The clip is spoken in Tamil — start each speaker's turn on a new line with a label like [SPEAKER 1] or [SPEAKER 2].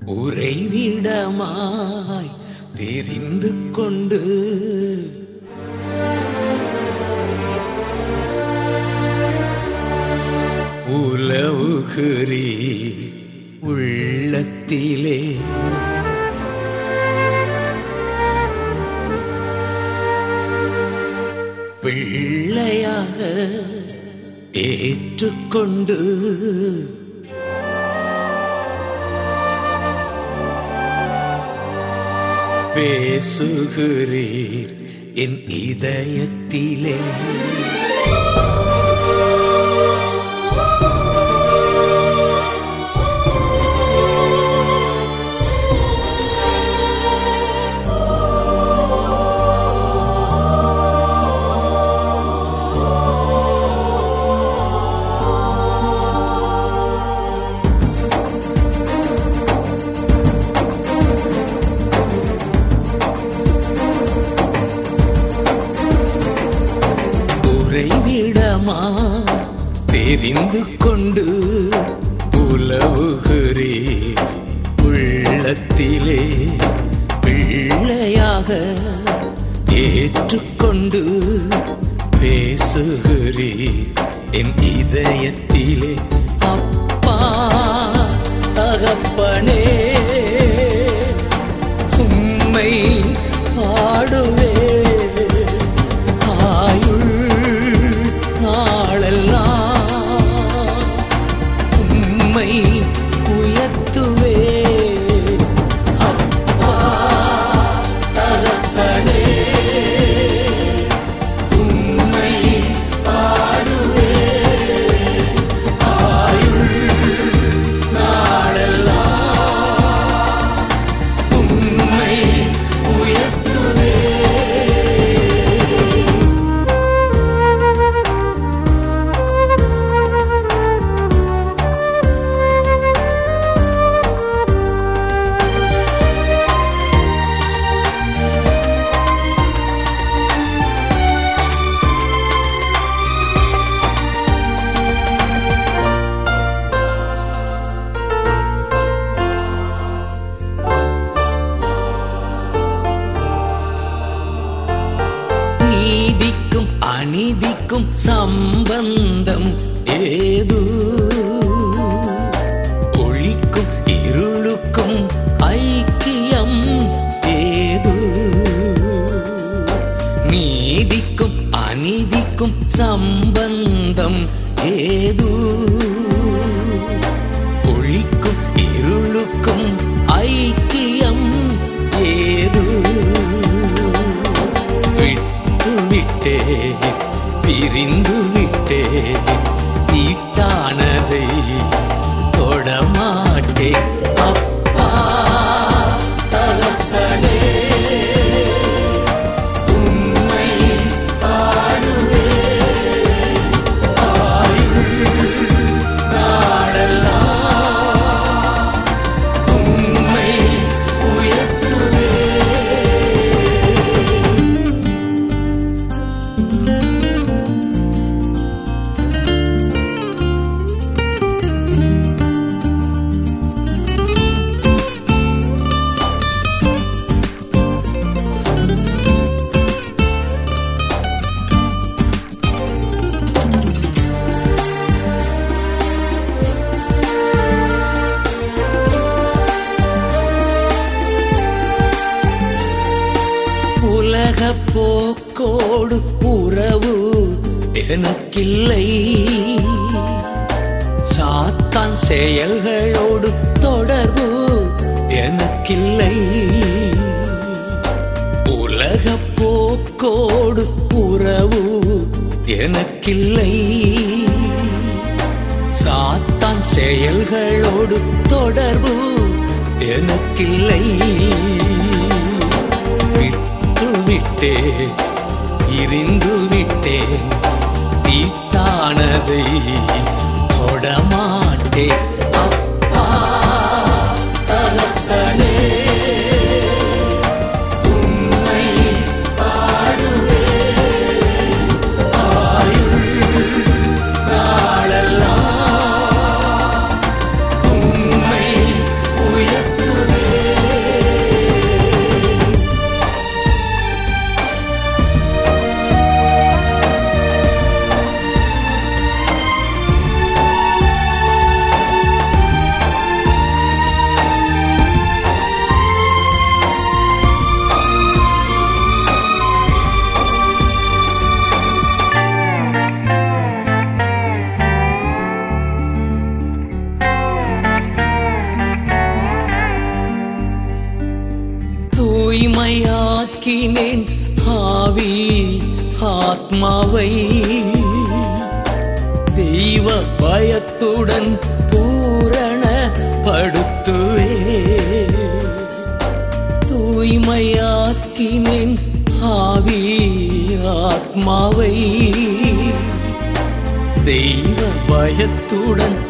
[SPEAKER 1] உறைவிடமாய் தெரிந்து கொண்டு உலவுகிறீ உள்ளத்திலே பிள்ளையாக ஏற்றுக்கொண்டு பேசுகிறீர் என் இதயத்திலே உறைவிடமா தெரிந்து கொண்டு உலவுகிறீர் உள்ளத்திலே பிள்ளையாக ஏற்றுக்கொண்டு பேசுகிறீர் என் இதயத்திலே அப்பா தகப்பனே உம்மை பாடுவே ஆயுள் நாளெல்லாம் உம்மை உயர்த்துவே அப்பா தகப்பனே உம்மை பாடுவே ஆயுள் நாளெல்லாம் உம்மை உயர்த்துவே நீதிக்கும் அநீதிக்கும் சம்பந்தம் ஏது ஒளிக்கும் இருளுக்கும் ஐக்கியம் ஏது நீதிக்கும் அநீதிக்கும் சம்பந்தம் ஏது ஒளிக்கும் இருளுக்கும் ஐக்கியம் ஏது விட்டு விட்டே பிரிந்து விட்டே தீட்டானதை தொடமாட்டே அப்பா தகப்பனே உம்மை பாடுவே ஆயுள் நாளெல்லாம் உம்மை உயர்த்துவே உலக போக்கோடு உறவு எனக்கில்லை சாத்தான் செயல்களோடு தொடர்பு எனக்கில்லை உலக போக்கோடு உறவு எனக்கில்லை சாத்தான் செயல்களோடு தொடர்பு எனக்கில்லை விட்டு விட்டே இருந்து விட்டேன் தீட்டானதை தொடமாட்டேன் அப்பா தகப்பனே உம்மை பாடுவே ஆயுள் நாளெல்லாம் உம்மை உயர்த்துவே தூய்மையாக்கினேன் ஆவி ஆத்மாவை தெய்வ பயத்துடன் பூரணப்படுத்துவே தூய்மையாக்கினேன் ஆவி ஆத்மாவை தெய்வ பயத்துடன்